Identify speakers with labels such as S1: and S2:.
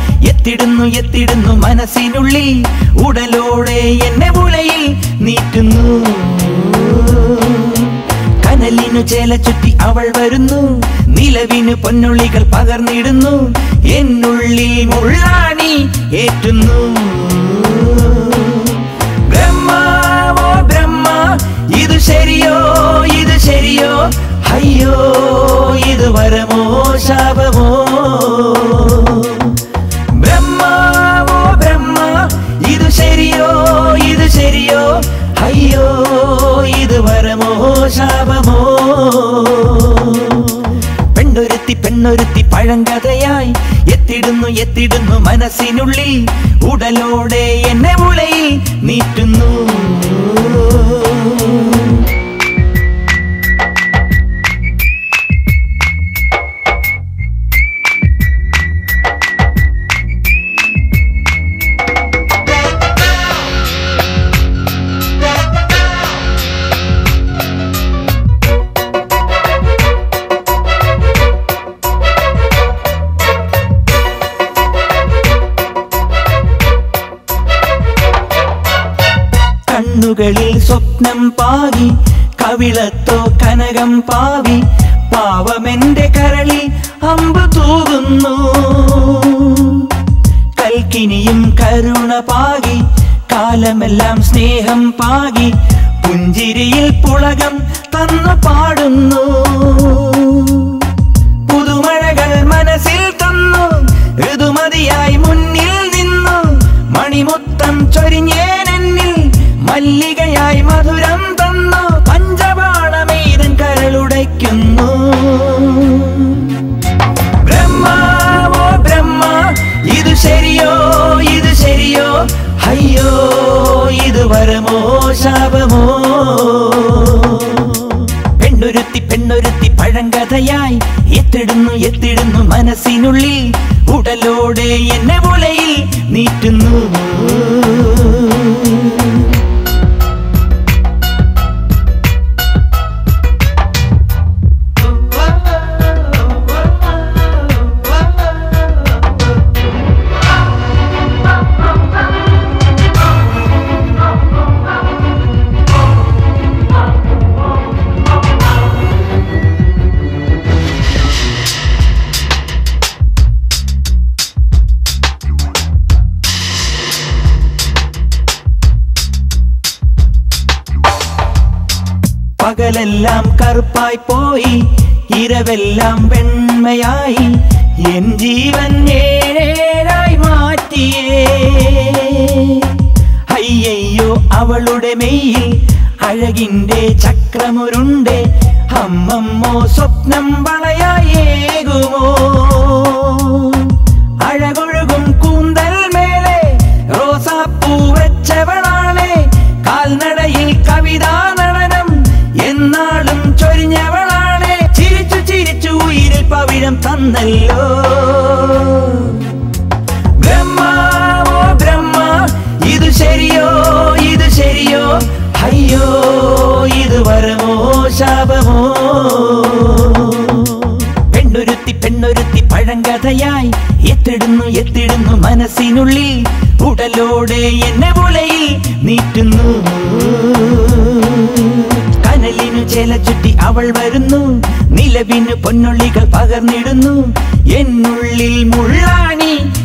S1: എത്തിടുന്നു എത്തിടുന്നു മനസ്സിനുള്ളിൽ ഉടലോടെ എന്നെ ഉലയിൽ നീറ്റുന്നു കനലിനു ചേല ചുറ്റി അവൾ വരുന്നു നിലവിന് പൊന്നുള്ളികൾ പകർന്നിടുന്നു എന്നുള്ളിൽ മുള്ളാണി ഏറ്റുന്നു ബ്രഹ്മാവോ ബ്രഹ്മ ഇത് ശരിയോ ഇത് ശരിയോ അയ്യോ ഇത് വരമോ ശാപമോ ബ്രഹ്മാവോ ബ്രഹ്മ ഇത് ശരിയോ ഇത് ശരിയോ അയ്യോ ഇത് വരമോ ശാപമോ പെണ്ണൊരുത്തി പെണ്ണൊരുത്തി പഴങ്കഥയായി എത്തിടുന്നു എത്തിടുന്നു മനസ്സിനുള്ളിൽ ഉടലോടെ എന്നെ ഉലയിൽ നീറ്റുന്നു കണ്ണുകളിൽ സ്വപ്നം പാകി കവിളത്തോ കനകം പാവി പാവമെന്റെ കരളിൽ അമ്പ് തൂകുന്നു കൽക്കിനിയും കരുണ പാകി കാലമെല്ലാം സ്നേഹം പാകി പുഞ്ചിരിയിൽ പുളകം തന്നു പാടുന്നു പുതുമഴകൾ മനസ്സിൽ തന്നു ഋതുമതിയായി മുന്നിൽ നിന്നു മണിമുത്തം ചൊരിഞ്ഞേനെന്നിൽ മല്ലികയായി മധുരം തന്നു പഞ്ചപാണമേതൻ കരളുടയ്ക്കുന്നു ബ്രഹ്മാവോ ബ്രഹ്മ ഇത് ശരിയോ ഇത് ശരിയോ അയ്യോ ഇത് വരമോ ശാപമോ പെണ്ണൊരുത്തി പെണ്ണൊരുത്തി പഴങ്കഥയായി എത്തിടുന്നു എത്തിടുന്നു മനസ്സിനുള്ളിൽ ഉടലോടെ എന്നെ മുലയിൽ നീറ്റുന്നു പകലെല്ലാം കറുപ്പായി പോയി ഇരവെല്ലാം വെണ്മയായി എൻ ജീവൻ ഏഴേഴായി മാറ്റിയേ അയ്യയ്യോ അവളുടെ മെയ്യിൽ അഴകിന്റെ ചക്രമുരുണ്ട് അമ്മമ്മോ സ്വപ്നം വളയായേകുമോ അഴകൊഴുകും കൂന്തൽ മേലെ റോസാപ്പൂ വെച്ചവളാണ് കാൽനടയിൽ കവിതാ നടനം എന്നാളും ചൊരിഞ്ഞവളാണ് ചിരിച്ചു ചിരിച്ചു ഉയിരിൽ പവിഴം തന്നല്ലോ ബ്രഹ്മാവോ ബ്രഹ്മ ഇത് ശരിയോ ഇത് ശരിയോ അയ്യോ ഇത് വരമോ ശാപമോ പെണ്ണൊരുത്തി പെണ്ണൊരുത്തി പഴങ്കഥയായി എത്തിടുന്നു എത്തിടുന്നു മനസ്സിനുള്ളിൽ ഉടലോടെ എന്നെ മുലയിൽ നീറ്റുന്നു കനലിനു ചേല ചുറ്റി അവൾ വരുന്നു നിലവിന് പൊന്നുള്ളികൾ പകർന്നിടുന്നു എന്നുള്ളിൽ മുള്ളാണി